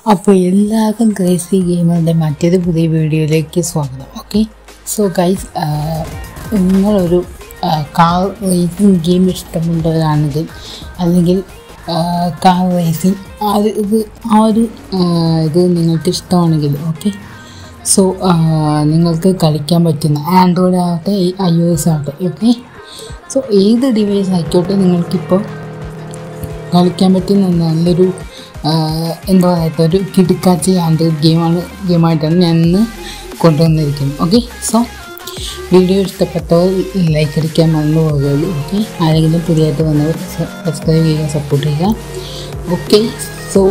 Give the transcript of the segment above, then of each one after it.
അപ്പോൾ എല്ലാവർക്കും ക്രേസി ഗെയിമറിൻ്റെ മറ്റൊരു പുതിയ വീഡിയോയിലേക്ക് സ്വാഗതം ഓക്കെ സോ ഗൈസ് നിങ്ങളൊരു കാർ റേസിംഗ് ഗെയിം ഇഷ്ടമുള്ളവരാണെങ്കിൽ അല്ലെങ്കിൽ കാർ റേസിംഗ് ആ ഒരു ഇത് ആ ഒരു ആ, ഇത് നിങ്ങൾക്ക് ഇഷ്ടമാണെങ്കിൽ ഓക്കെ സോ നിങ്ങൾക്ക് കളിക്കാൻ പറ്റുന്ന ആൻഡ്രോയിഡ് ആകട്ടെ ഐ ഒ എസ് ആകട്ടെ ഓക്കെ സോ ഏത് ഡിവൈസ് ആയിക്കോട്ടെ നിങ്ങൾക്കിപ്പോൾ കളിക്കാൻ പറ്റുന്ന നല്ലൊരു ആ, എന്താ പറയുക ഒരു കിടുക്കാച്ചി ആൻഡ്രോയിഡ് ഗെയിമാണ് ഗെയിമായിട്ടാണ് ഞാൻ ഇന്ന് കൊണ്ടുവന്നിരിക്കുന്നത് ഓക്കെ സോ വീഡിയോ ഇഷ്ടപ്പെട്ടവർ ലൈക്ക് അടിക്കാൻ മറന്നു പോകുകയുള്ളൂ ഓക്കെ ആരെങ്കിലും പുതിയതായിട്ട് വന്നവർ സബ്സ്ക്രൈബ് ചെയ്യുക സപ്പോർട്ട് ചെയ്യുക ഓക്കെ സോ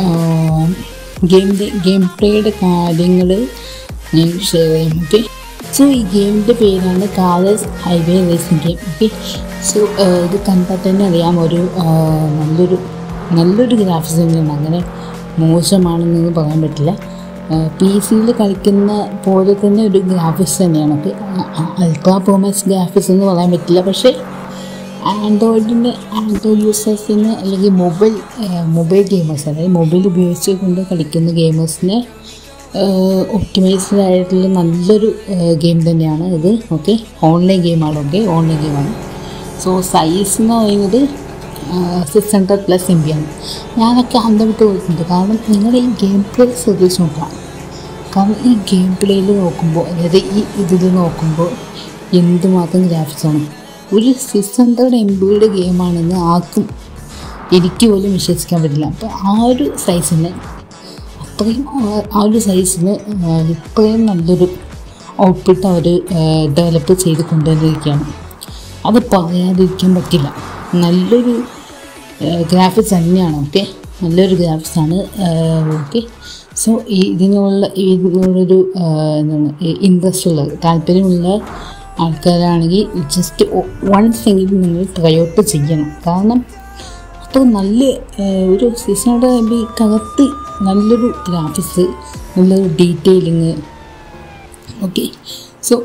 ഗെയിമിൻ്റെ ഗെയിം പ്ലേയുടെ കാര്യങ്ങൾ ഞാൻ ഷെയർ ചെയ്യും ഓക്കെ സോ ഈ ഗെയിമിൻ്റെ പേരാണ് കാലേഴ്സ് highway racing game okay so ഇത് കണ്ടാൽ തന്നെ അറിയാം ഒരു ആ, നല്ലൊരു നല്ലൊരു ഗ്രാഫിക്സ് തന്നെയാണ് അങ്ങനെ മോശമാണെന്നൊന്നും പറയാൻ പറ്റില്ല പി സിയിൽ കളിക്കുന്ന പോലെ തന്നെ ഒരു ഗ്രാഫിക്സ് തന്നെയാണ് ഓക്കെ അൾട്രാ പ്രോമസ് ഗ്രാഫിക്സ് എന്ന് പറയാൻ പറ്റില്ല പക്ഷേ ആൻഡ്രോയിഡിന് ആൻഡ്രോയിഡ് യൂസേഴ്സിന് അല്ലെങ്കിൽ മൊബൈൽ മൊബൈൽ ഗെയിമേഴ്സ് അതായത് മൊബൈൽ ഉപയോഗിച്ച് കൊണ്ട് കളിക്കുന്ന ഗെയിമേഴ്സിന് ഒപ്റ്റിമൈസ്ഡ് ആയിട്ടുള്ള നല്ലൊരു ഗെയിം തന്നെയാണ് ഇത് ഓക്കെ ഓൺലൈൻ ഗെയിമാണ് ഓക്കെ ഓൺലൈൻ ഗെയിമാണ് സോ സൈസ് എന്ന് പറയുന്നത് six hundred plus M B ആണ് ഞാനൊക്കെ അന്തം വിട്ട് പോയിട്ടുണ്ട് കാരണം നിങ്ങൾ ഈ ഗെയിം പ്ലേ ശ്രദ്ധിച്ച് നോക്കാം കാരണം ഈ ഗെയിം പ്ലേയിൽ നോക്കുമ്പോൾ അതായത് ഈ ഇതിൽ നോക്കുമ്പോൾ എന്തുമാത്രം ഗ്രാഫിക്സ് ആണ് ഒരു സിക്സ് ഹൺഡ്രഡ് എം ബിയുടെ ഗെയിമാണെന്ന് ആർക്കും എനിക്ക് പോലും വിശ്വസിക്കാൻ പറ്റില്ല അപ്പോൾ ആ ഒരു സൈസിന് അത്രയും ആ- ആ ഒരു സൈസിന് ഇത്രയും നല്ലൊരു ഔട്ട്പുട്ട് അവർ ഡെവലപ്പ് ചെയ്ത് കൊണ്ടുവന്നിരിക്കുകയാണ് അത് പറയാതിരിക്കാൻ പറ്റില്ല നല്ലൊരു ഗ്രാഫിക്സ് തന്നെയാണ് ഓക്കെ നല്ലൊരു ഗ്രാഫിക്സ് ആണ് ഓക്കെ സോ ഇതിനുള്ള ഇതിനോടൊരു ആ, എന്താണ് ഇൻട്രസ്റ്റ് ഉള്ളത് താല്പര്യമുള്ള ആൾക്കാരാണെങ്കിൽ ജസ്റ്റ് വൺസ് എങ്കിലും നിങ്ങൾ ട്രൈ ഔട്ട് ചെയ്യണം കാരണം അപ്പോൾ നല്ല ആ, ഒരു സീസണോട് കകത്ത് നല്ലൊരു ഗ്രാഫിക്സ് നല്ലൊരു ഡീറ്റെയിലിങ് ഓക്കെ സോ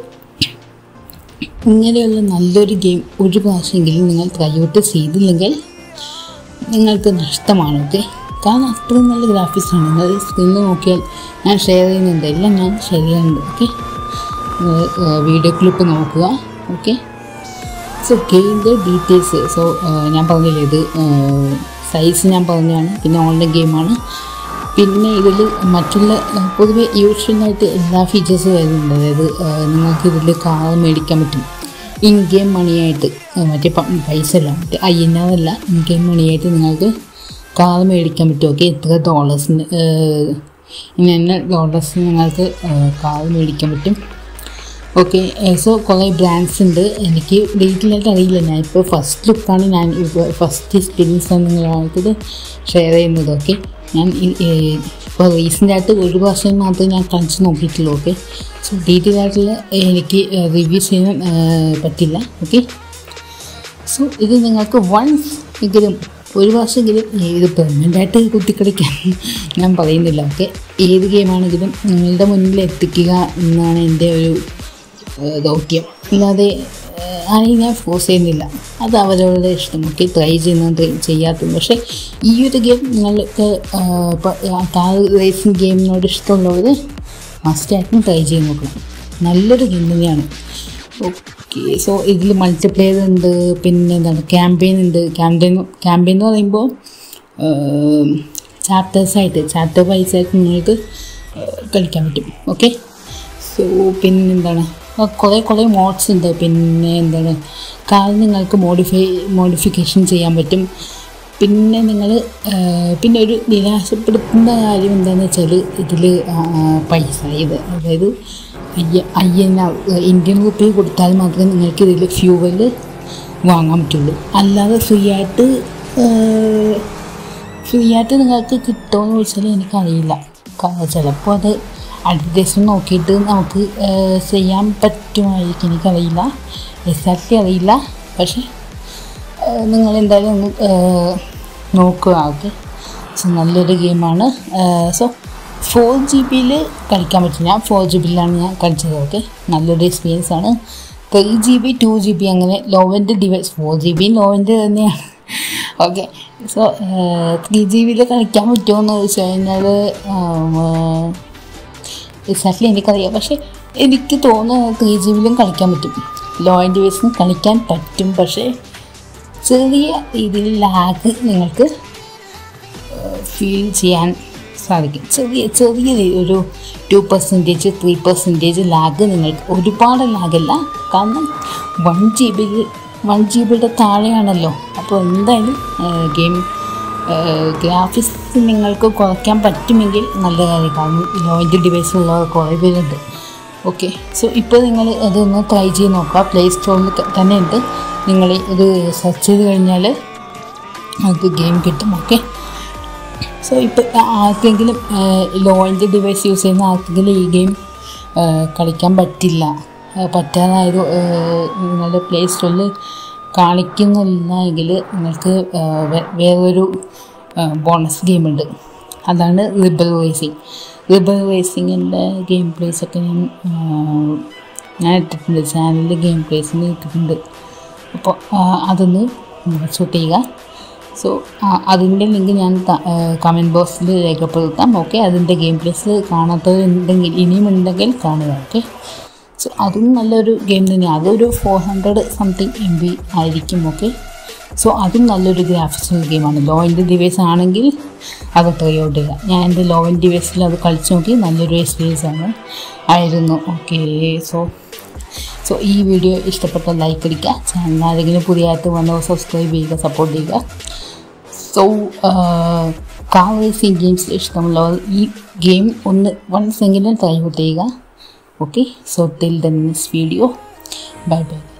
ഇങ്ങനെയുള്ള നല്ലൊരു ഗെയിം ഒരു പ്രാവശ്യമെങ്കിലും നിങ്ങൾ ട്രൈ ഔട്ട് ചെയ്തില്ലെങ്കിൽ നിങ്ങൾക്ക് നഷ്ടമാണ് ഓക്കെ കാരണം അത്രയും നല്ല ഗ്രാഫിക്സ് ആണ് നിങ്ങൾ സ്ക്രീനിൽ നോക്കിയാൽ ഞാൻ ഷെയർ ചെയ്യുന്നുണ്ട് എല്ലാം ഞാൻ ഷെയർ ചെയ്യുന്നുണ്ട് ഓക്കെ വീഡിയോ ക്ലിപ്പ് നോക്കുക ഓക്കെ സോ ഗെയിമിൻ്റെ ഡീറ്റെയിൽസ് സോ ഞാൻ പറഞ്ഞില്ലേ ഇത് സൈസ് ഞാൻ പറഞ്ഞതാണ് പിന്നെ ഓൺലൈൻ ഗെയിമാണ് പിന്നെ ഇതിൽ മറ്റുള്ള ആ, പൊതുവെ യൂഷ്വലായിട്ട് എല്ലാ ഫീച്ചേഴ്സും വരുന്നുണ്ട് അതായത് ആ, നിങ്ങൾക്ക് ഇതിൽ കാർ മേടിക്കാൻ പറ്റും ഇൻ ഗെയിം മണിയായിട്ട് ആ, മറ്റേ പ- പൈസ അല്ല മറ്റേ ഐ എൻ ആർ അല്ല ഇൻ ഗെയിം മണിയായിട്ട് നിങ്ങൾക്ക് കാർ മേടിക്കാൻ പറ്റും ഓക്കെ എത്ര ഡോളേഴ്സിന് ഇന്ന ഡോളേഴ്സിന് നിങ്ങൾക്ക് കാർ മേടിക്കാൻ പറ്റും ഓക്കെ സോ കുറേ ബ്രാൻഡ്സ് ഉണ്ട് എനിക്ക് ഡീറ്റെയിൽ ആയിട്ട് അറിയില്ല ഞാൻ ഇപ്പോൾ ഫസ്റ്റ് ലുക്കാണ് ഞാൻ ഇപ്പോൾ ഫസ്റ്റ് എക്സ്പീരിയൻസ് ആണ് നിങ്ങളായിട്ടത് ഷെയർ ചെയ്യുന്നത് ഓക്കെ ഞാൻ ഇപ്പോൾ റീസെൻ്റ് ആയിട്ട് ഒരു പ്രാവശ്യം മാത്രമേ ഞാൻ കളിച്ച് നോക്കിയിട്ടുള്ളൂ ഓക്കെ സോ ഡീറ്റെയിൽ ആയിട്ടുള്ള എനിക്ക് റിവ്യൂസ് ചെയ്യാൻ ആ, പറ്റില്ല ഓക്കെ സോ ഇത് നിങ്ങൾക്ക് വൺസ് എങ്കിലും ഒരു പ്രാവശ്യമെങ്കിലും ഇത് പെർമനൻ്റ് ആയിട്ട് കുത്തിക്കളിക്കാൻ ഞാൻ പറയുന്നില്ല ഓക്കെ ഏത് ഗെയിമാണെങ്കിലും നിങ്ങളുടെ മുന്നിൽ എത്തിക്കുക എന്നാണ് എൻ്റെ ഒരു ഏഹ്, ദൗത്യം അല്ലാതെ ഏഹ്, ആരെയും ഞാൻ ഫോഴ്സ് ചെയ്യുന്നില്ല അത് അവരവരുടെ ഇഷ്ടം ഒക്കെ ട്രൈ ചെയ്യുന്നത് ചെയ്യാത്തത് പക്ഷേ ഈ ഒരു ഗെയിം നിങ്ങൾക്ക് കാർ റേസിംഗ് ഗെയിമിനോട് ഇഷ്ടമുള്ളവർ മസ്റ്റായിട്ടും ട്രൈ ചെയ്ത് നോക്കണം നല്ലൊരു ഗെയിം തന്നെയാണ് ഓക്കെ സോ ഇതിൽ മൾട്ടിപ്ലെയർ ഉണ്ട് പിന്നെ എന്താണ് ക്യാമ്പയിൻ ഉണ്ട് ക്യാമ്പയിൻ ക്യാമ്പയിൻ എന്ന് പറയുമ്പോൾ ചാപ്റ്റേഴ്സായിട്ട് ചാപ്റ്റർ വൈസ് ആയിട്ട് നിങ്ങൾക്ക് ഏഹ്, കളിക്കാൻ പറ്റും ഓക്കെ സോ പിന്നെ എന്താണ് ആ, കുറേ കുറേ മോഡ്സ് ഉണ്ട് പിന്നെ എന്താണ് കാർ നിങ്ങൾക്ക് മോഡിഫൈ മോഡിഫിക്കേഷൻ ചെയ്യാൻ പറ്റും പിന്നെ നിങ്ങൾ പിന്നെ ഒരു നിരാശപ്പെടുത്തുന്ന കാര്യം എന്താണെന്ന് വെച്ചാൽ ഇതിൽ പൈസ ഇത് അതായത് അയ്യ അയ്യന ഇന്ത്യൻ റുപ്പി കൊടുത്താൽ മാത്രമേ നിങ്ങൾക്ക് ഇതിൽ ഫ്യൂവൽ വാങ്ങാൻ പറ്റുള്ളൂ അല്ലാതെ ഫ്രീ ആയിട്ട് ഫ്രീ ആയിട്ട് നിങ്ങൾക്ക് കിട്ടുമോ എന്ന് ചോദിച്ചാൽ എനിക്കറിയില്ല കാരണം ചിലപ്പോൾ അത് അഡ്വർടൈസ്മെൻറ്റ് നോക്കിയിട്ട് നമുക്ക് ഏഹ്, ചെയ്യാൻ പറ്റുമായിരിക്കും എനിക്കറിയില്ല എക്സാക്ട്ലി അറിയില്ല പക്ഷേ ഏഹ്, നിങ്ങൾ എന്തായാലും ഒന്ന് ഏഹ്, നോക്കുക ഓക്കെ സോ നല്ലൊരു ഗെയിമാണ് സോ ഫോർ ജി ബിയിൽ കളിക്കാൻ പറ്റും ഞാൻ ഫോർ ജി ബിയിലാണ് ഞാൻ കളിച്ചത് ഓക്കെ നല്ലൊരു എക്സ്പീരിയൻസ് ആണ് three G B two G B അങ്ങനെ ലോവൻ്റെ ഡിവൈസ് ഫോർ ജി ബിയും ലോവൻ്റെ തന്നെയാണ് ഓക്കെ സോ ത്രീ ജി ബിയിൽ കളിക്കാൻ പറ്റുമോ എന്ന് ചോദിച്ചു കഴിഞ്ഞാൽ എക്സാക്ട്ലി എനിക്കറിയാം പക്ഷേ എനിക്ക് തോന്നുന്നു ത്രീ ജി ബിയിലും കളിക്കാൻ പറ്റും ലോ ആൻഡ് വേസിനും കളിക്കാൻ പറ്റും പക്ഷേ ചെറിയ രീതിയിൽ ലാഗ് നിങ്ങൾക്ക് ഫീൽ ചെയ്യാൻ സാധിക്കും ചെറിയ ചെറിയ രീ- ഒരു two percentage three percentage lag നിങ്ങൾക്ക് ഒരുപാട് ലാഗല്ല കാരണം one G B one G ബിയുടെ താഴെയാണല്ലോ അപ്പോൾ എന്തായാലും ഗെയിം ഗ്രാഫിക്സ് നിങ്ങൾക്ക് കുറയ്ക്കാൻ പറ്റുമെങ്കിൽ നല്ല കാര്യം കാരണം ലോ എൻഡ് ഡിവൈസുള്ള കുറേ പേരുണ്ട് ഓക്കെ സോ ഇപ്പോൾ നിങ്ങൾ അതൊന്ന് ട്രൈ ചെയ്ത് നോക്കുക പ്ലേ സ്റ്റോറിൽ തന്നെ ഉണ്ട് നിങ്ങൾ ഇത് സെർച്ച് ചെയ്ത് കഴിഞ്ഞാൽ നമുക്ക് ഗെയിം കിട്ടും ഓക്കെ സോ ഇപ്പോൾ ആർക്കെങ്കിലും ലോ എൻഡ് ഡിവൈസ് യൂസ് ചെയ്യുന്ന ആർക്കെങ്കിലും ഈ ഗെയിം കളിക്കാൻ പറ്റില്ല ആ, പറ്റാതായത് നിങ്ങളുടെ പ്ലേ സ്റ്റോറിൽ കാണിക്കുന്നില്ല എങ്കിൽ നിങ്ങൾക്ക് ആ, വേ- വേറൊരു ബോണസ് ഗെയിമുണ്ട് അതാണ് റിബൽ റേസിങ് റിബൽ റേസിങ്ങിൻ്റെ ഗെയിം പ്ലേസ് ഒക്കെ ഞാൻ ആ, ഞാൻ ഇട്ടിട്ടുണ്ട് ചാനലിൽ ഗെയിം പ്ലേസിന് ഇട്ടിട്ടുണ്ട് അപ്പോൾ ആ, അതൊന്ന് ഷൂട്ട് ചെയ്യുക സോ അതിൻ്റെ ലിങ്ക് ഞാൻ കമൻറ്റ് ബോക്സിൽ രേഖപ്പെടുത്താം ഓക്കെ അതിൻ്റെ ഗെയിം പ്ലേസ് കാണാത്തവരുണ്ടെങ്കിൽ ഇനിയും ഉണ്ടെങ്കിൽ കാണുക ഓക്കെ സോ അതും നല്ലൊരു ഗെയിം തന്നെയാണ് അതൊരു four hundred something M B ആയിരിക്കും ഓക്കെ സോ അതും നല്ലൊരു ഗ്രാഫിക്സുള്ള ഗെയിമാണ് ലോ എൻ്റെ ഡിവൈസ് ആണെങ്കിൽ അത് ട്രൈ ഔട്ട് ചെയ്യുക ഞാൻ എൻ്റെ ലോ എൻ്റെ ഡിവൈസിൽ അത് കളിച്ച് നോക്കി നല്ലൊരു എക്സ്പീരിയൻസ് ആണ് ആയിരുന്നു ഓക്കെ സോ സോ ഈ വീഡിയോ ഇഷ്ടപ്പെട്ട ലൈക്ക് അടിക്കുക ചാനൽ ആരെങ്കിലും പുതിയതായിട്ട് വന്നവർ സബ്സ്ക്രൈബ് ചെയ്യുക സപ്പോർട്ട് ചെയ്യുക സോ കാർ റേസിംഗ് ഗെയിംസ് ഇഷ്ടമുള്ളവർ ഈ ഗെയിം ഒന്ന് വൺസ് എങ്കിലും ട്രൈ ഔട്ട് ചെയ്യുക okay so till the next video bye by